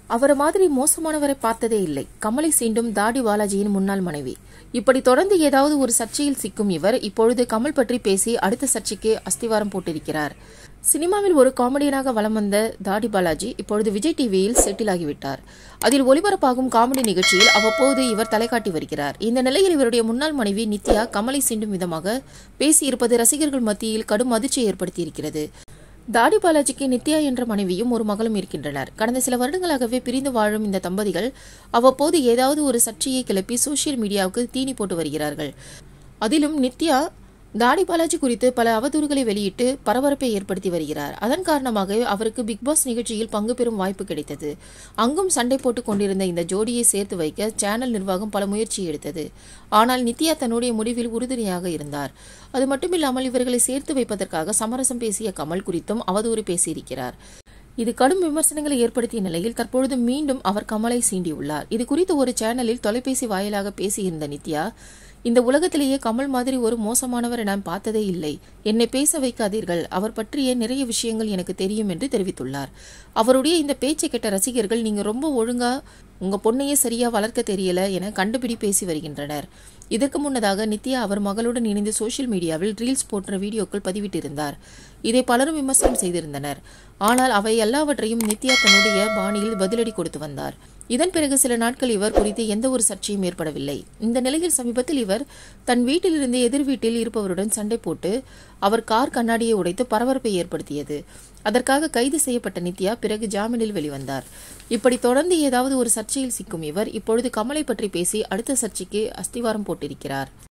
அவரை மாதிரி மோசமானவரை பார்த்ததே இல்லை கமலை சீண்டும் தாடி பாலாஜியின் முன்னாள் மனைவி இப்படி தொடர்ந்து ஏதாவது ஒரு சர்ச்சையில் சிக்கும் இவர் இப்பொழுது கமல் பற்றி பேசி அடுத்த சர்ச்சைக்கு அஸ்திவாரம் போட்டிருக்கிறார் சினிமாவில் ஒரு காமெடியனாக வலம் வந்த தாடி பாலாஜி இப்பொழுது விஜய் டிவியில் செட்டில் ஆகிவிட்டார் அதில் ஒளிபரப்பாகும் காமெடி நிகழ்ச்சியில் அவ்வப்போது இவர் தலைகாட்டி வருகிறார் இந்த நிலையில் இவருடைய முன்னாள் மனைவி நித்யா கமலை சீண்டும் விதமாக பேசியிருப்பது ரசிகர்கள் மத்தியில் கடும் அதிர்ச்சியை ஏற்படுத்தியிருக்கிறது தாடி பாலாஜிக்கு நித்யா என்ற மனைவியும் ஒரு மகளும் இருக்கின்றனர் கடந்த சில வருடங்களாகவே பிரிந்து வாழும் இந்த தம்பதிகள் அவ்வப்போது ஏதாவது ஒரு சர்ச்சையை கிளப்பி சோசியல் மீடியாவுக்கு தீனி போட்டு வருகிறார்கள் அதிலும் நித்யா தாடி பாலாஜி குறித்து பல அவதூறுகளை வெளியிட்டு பரபரப்பை ஏற்படுத்தி வருகிறார் அதன் காரணமாக அவருக்கு பிக் பாஸ் நிகழ்ச்சியில் பங்கு பெறும் வாய்ப்பு கிடைத்தது அங்கும் சண்டை போட்டுக் கொண்டிருந்த இந்த ஜோடியை சேர்த்து வைக்க சேனல் நிர்வாகம் பல முயற்சி எடுத்தது ஆனால் நித்யா தன்னுடைய முடிவில் உறுதுணையாக இருந்தார் அது மட்டுமில்லாமல் இவர்களை சேர்த்து வைப்பதற்காக சமரசம் பேசிய கமல் குறித்தும் அவதூறு பேசியிருக்கிறார் இது கடும் விமர்சனங்களை ஏற்படுத்திய நிலையில் தற்பொழுது மீண்டும் அவர் கமலை சீண்டியுள்ளார் இது குறித்து ஒரு சேனலில் தொலைபேசி வாயிலாக பேசியிருந்த நித்யா இந்த உலகத்திலேயே கமல் மாதிரி ஒரு மோசமானவரை நான் பார்த்ததே இல்லை என்னை பேச வைக்காதீர்கள் அவர் பற்றிய நிறைய விஷயங்கள் எனக்கு தெரியும் என்று தெரிவித்துள்ளார் அவருடைய இந்த பேச்சை கேட்ட ரசிகர்கள் நீங்க ரொம்ப ஒழுங்கா உங்க பொண்ணையே சரியா வளர்க்க தெரியல என கண்டுபிடி பேசி வருகின்றனர் இதற்கு முன்னதாக நித்யா அவர் மகளுடன் இணைந்து சோசியல் மீடியாவில் ரீல்ஸ் போன்ற வீடியோக்கள் பதிவிட்டிருந்தார் இதை பலரும் விமர்சனம் செய்திருந்தனர் ஆனால் அவை எல்லாவற்றையும் நித்யா தன்னுடைய பாணியில் பதிலடி கொடுத்து வந்தார் இதன் பிறகு சில நாட்கள் இவர் குறித்து எந்த ஒரு சர்ச்சையும் ஏற்படவில்லை இந்த நிலையில் சமீபத்தில் இவர் தன் வீட்டிலிருந்து எதிர் வீட்டில் இருப்பவருடன் சண்டை போட்டு அவர் கார் கண்ணாடியை உடைத்து பரபரப்பை ஏற்படுத்தியது அதற்காக கைது செய்யப்பட்ட நித்யா பிறகு ஜாமீனில் வெளிவந்தார் இப்படி தொடர்ந்து ஏதாவது ஒரு சர்ச்சையில் சிக்கும் இவர் இப்பொழுது கமலை பற்றி பேசி அடுத்த சர்ச்சைக்கு அஸ்திவாரம் போட்டிருக்கிறார்